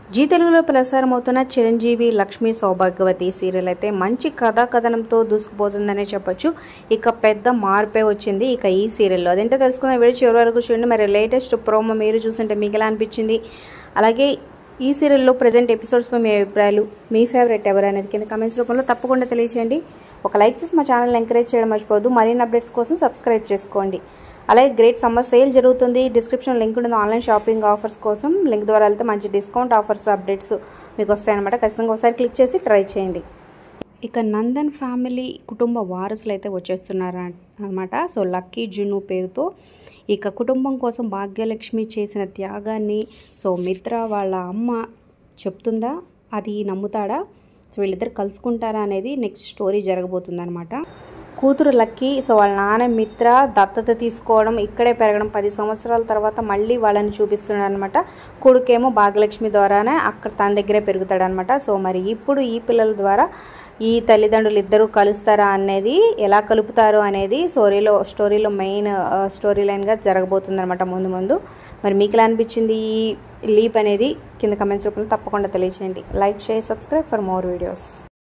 G తెలుగులో ప్రసారం అవుతున్న చిరంజీవి లక్ష్మీ సౌభాగ్యవతి సీరియల్ అయితే మంచి కథా కథనంతో దూసుకుపోతుందనే చెప్పొచ్చు ఇక పెద్ద మార్పే వచ్చింది ఇక ఈ సీరియల్లో అదేంటో తెలుసుకున్న వీడియో చివరి వరకు చూడండి మరి లేటెస్ట్ ప్రోమో మీరు చూస్తుంటే మీకు ఎలా అనిపించింది అలాగే ఈ సీరియల్లో ప్రజెంట్ ఎపిసోడ్స్పై మీ అభిప్రాయాలు మీ ఫేవరెట్ ఎవరు అనేది కింద కమెంట్స్ రూపంలో తప్పకుండా తెలియచేయండి ఒక లైక్ చేసి మా ఛానల్ని ఎంకరేజ్ చేయడం మర్చిపోవద్దు మరిన్ని అప్డేట్స్ కోసం సబ్స్క్రైబ్ చేసుకోండి అలాగే గ్రేట్ సమ్మర్ సేల్ జరుగుతుంది డిస్క్రిప్షన్ లింక్ ఉంటుంది ఆన్లైన్ షాపింగ్ ఆఫర్స్ కోసం లింక్ ద్వారా వెళ్తే మంచి డిస్కౌంట్ ఆఫర్స్ అప్డేట్స్ మీకు వస్తాయన్నమాట ఖచ్చితంగా ఒకసారి క్లిక్ చేసి ట్రై చేయండి ఇక నందన్ ఫ్యామిలీ కుటుంబ వారసులు అయితే వచ్చేస్తున్నారు అనమాట సో లక్కీ జున్ను పేరుతో ఇక కుటుంబం కోసం భాగ్యలక్ష్మి చేసిన త్యాగాన్ని సో మిత్ర వాళ్ళ అమ్మ చెప్తుందా అది నమ్ముతాడా సో వీళ్ళిద్దరు కలుసుకుంటారా అనేది నెక్స్ట్ స్టోరీ జరగబోతుంది అనమాట కూతురు లక్కీ సో వాళ్ళ నాన్న మిత్ర దత్తత తీసుకోవడం ఇక్కడే పెరగడం పది సంవత్సరాల తర్వాత మళ్ళీ వాళ్ళని చూపిస్తున్నాడు అనమాట కొడుకేమో భాగ్యలక్ష్మి ద్వారానే అక్కడ తన దగ్గరే పెరుగుతాడనమాట సో మరి ఇప్పుడు ఈ పిల్లల ద్వారా ఈ తల్లిదండ్రులు ఇద్దరు కలుస్తారా అనేది ఎలా కలుపుతారు అనేది స్టోరీలో స్టోరీలో మెయిన్ స్టోరీ లైన్గా జరగబోతుంది అనమాట ముందు ముందు మరి మీకు ఎలా అనిపించింది ఈ లీప్ అనేది కింద కమెంట్స్ రూపంలో తప్పకుండా తెలియచేయండి like share subscribe for more videos